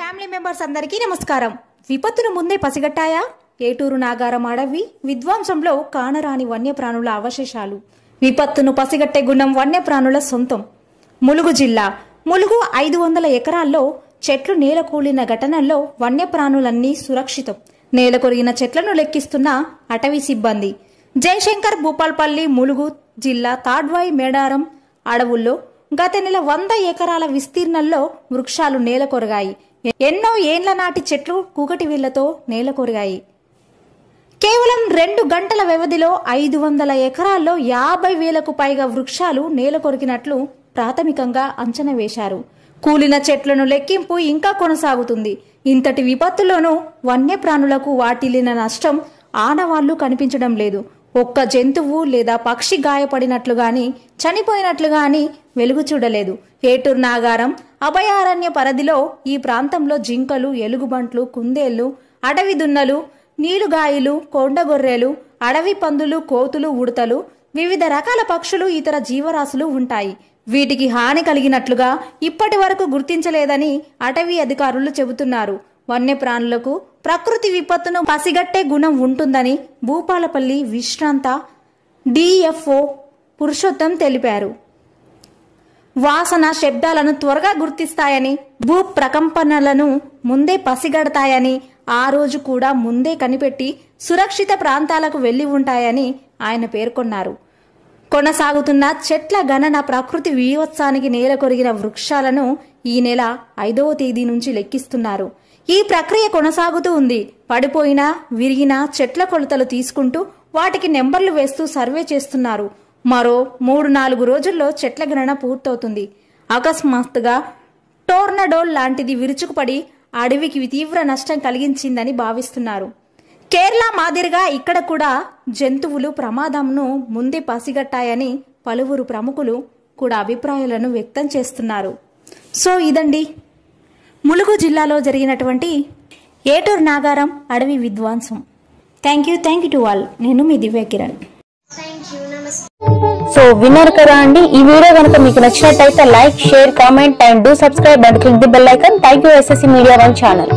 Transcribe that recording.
family members అందరికీ నమస్కారం విపత్తును ముందే పసిగట్టాయా ఏటూరు నాగారం అడవి విధ్వంసంలో కానరాని వన్యప్రాణుల అవశేషాలు విపత్తును పసిగట్టే గుణం వన్యప్రాణుల సొంతం ములుగు జిల్లా ములుగు ఐదు వందల ఎకరాల్లో చెట్లు నేల కూలిన ఘటనల్లో వన్యప్రాణులన్నీ సురక్షితం నేల కొరిగిన చెట్లను లెక్కిస్తున్న అటవీ సిబ్బంది జయశంకర్ భూపాల్పల్లి ములుగు జిల్లా తాడ్వాయి మేడారం అడవుల్లో గత నెల వంద ఎకరాల విస్తీర్ణంలో వృక్షాలు నేల కొరగాయి ఎన్నో ఏండ్ల నాటి చెట్లు కూకటి వీళ్లతో నేల కొరిగాయి కేవలం రెండు గంటల వ్యవధిలో ఐదు వందల ఎకరాల్లో యాభై వేలకు పైగా వృక్షాలు నేల కొరికినట్లు ప్రాథమికంగా అంచనా వేశారు కూలిన చెట్లను లెక్కింపు ఇంకా కొనసాగుతుంది ఇంతటి విపత్తులోనూ వన్యప్రాణులకు వాటిల్లిన నష్టం ఆనవాళ్లు కనిపించడం లేదు ఒక్క జంతువు లేదా పక్షి గాయపడినట్లు గాని చనిపోయినట్లు గాని వెలుగు చూడలేదు ఏటూరు నాగారం అభయారణ్య పరిధిలో ఈ ప్రాంతంలో జింకలు ఎలుగుబంట్లు కుందేళ్లు అడవి దున్నలు నీలుగాయలు కొండగొర్రెలు అడవి పందులు కోతులు ఉడతలు వివిధ రకాల పక్షులు ఇతర జీవరాశులు ఉంటాయి వీటికి హాని కలిగినట్లుగా ఇప్పటి వరకు గుర్తించలేదని అటవీ అధికారులు చెబుతున్నారు వన్యప్రాణులకు ప్రకృతి విపత్తును పసిగట్టే గుణం ఉంటుందని భూపాలపల్లి విశ్రాంత డిఎఫ్ఓ పురుషోత్తం తెలిపారు వాసన శబ్దాలను త్వరగా గుర్తిస్తాయని భూ ప్రకంపనలను ముందే పసిగడతాయని ఆ రోజు కూడా ముందే కనిపెట్టి సురక్షిత ప్రాంతాలకు వెళ్లి ఉంటాయని ఆయన పేర్కొన్నారు కొనసాగుతున్న చెట్ల గణన ప్రకృతి వీవత్సానికి నేల కొరిగిన వృక్షాలను ఈ నెల ఐదవ తేదీ నుంచి లెక్కిస్తున్నారు ఈ ప్రక్రియ కొనసాగుతూ ఉంది పడిపోయిన విరిగిన చెట్ల కొలతలు తీసుకుంటూ వాటికి నెంబర్లు వేస్తూ సర్వే చేస్తున్నారు మరో మూడు నాలుగు రోజుల్లో చెట్ల గణన పూర్తవుతుంది అకస్మాత్తుగా టోర్నడోల్ లాంటిది విరుచుకుపడి అడవికి తీవ్ర నష్టం కలిగించిందని భావిస్తున్నారు కేరళ మాదిరిగా ఇక్కడ కూడా జంతువులు ప్రమాదంను ముందే పసిగట్టాయని పలువురు ప్రముఖులు కూడా అభిప్రాయాలను వ్యక్తం చేస్తున్నారు సో ఇదండి ములుగు జిల్లాలో జరిగినటువంటి ఏటూరు నాగారం అడవి విధ్వంసం thank you thank you to all నేను మీ దివ్య కిరణ్ సో విన్నారు కదా అండి ఈ వీడియో కనుక మీకు నచ్చినట్టయితే like share comment and do subscribe and click the bell icon thank you SSC Media One channel